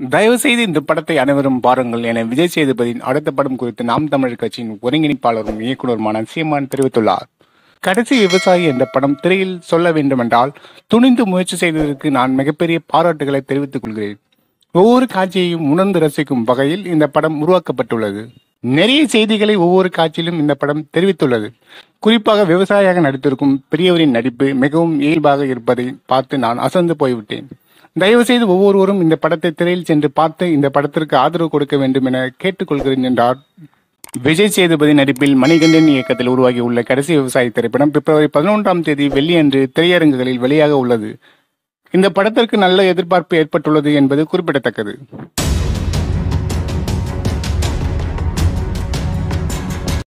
தயவு செய்து இந்த படத்தை அனைவரும் பாருங்கள் என விஜய் சேதுபதியின் அடுத்த படம் குறித்து நாம் தமிழர் கட்சியின் ஒருங்கிணைப்பாளரும் இயக்குநருமான சீமான் தெரிவித்துள்ளார் கடைசி விவசாயி என்ற படம் திரையில் சொல்ல வேண்டுமென்றால் துணிந்து முயற்சி செய்ததற்கு நான் மிகப்பெரிய பாராட்டுகளை தெரிவித்துக் கொள்கிறேன் ஒவ்வொரு காட்சியையும் உணர்ந்து ரசிக்கும் வகையில் இந்த படம் உருவாக்கப்பட்டுள்ளது நிறைய செய்திகளை ஒவ்வொரு காட்சியிலும் இந்த படம் தெரிவித்துள்ளது குறிப்பாக விவசாயியாக நடித்திருக்கும் பெரியவரின் நடிப்பு மிகவும் இயல்பாக இருப்பதை பார்த்து நான் அசந்து போய்விட்டேன் தயவு செய்து ஒவ்வொருவரும் இந்த படத்தை திரையில் சென்று பார்த்து இந்த படத்திற்கு ஆதரவு கொடுக்க வேண்டும் என கேட்டுக்கொள்கிறேன் என்றார் விஜய் சேதுபதி நடிப்பில் மணிகண்டன் இயக்கத்தில் உருவாகியுள்ள கடைசி விவசாயி திரைப்படம் பிப்ரவரி பதினொன்றாம் தேதி வெள்ளியன்று திரையரங்குகளில் வெளியாக உள்ளது இந்த படத்திற்கு நல்ல எதிர்பார்ப்பு ஏற்பட்டுள்ளது என்பது குறிப்பிடத்தக்கது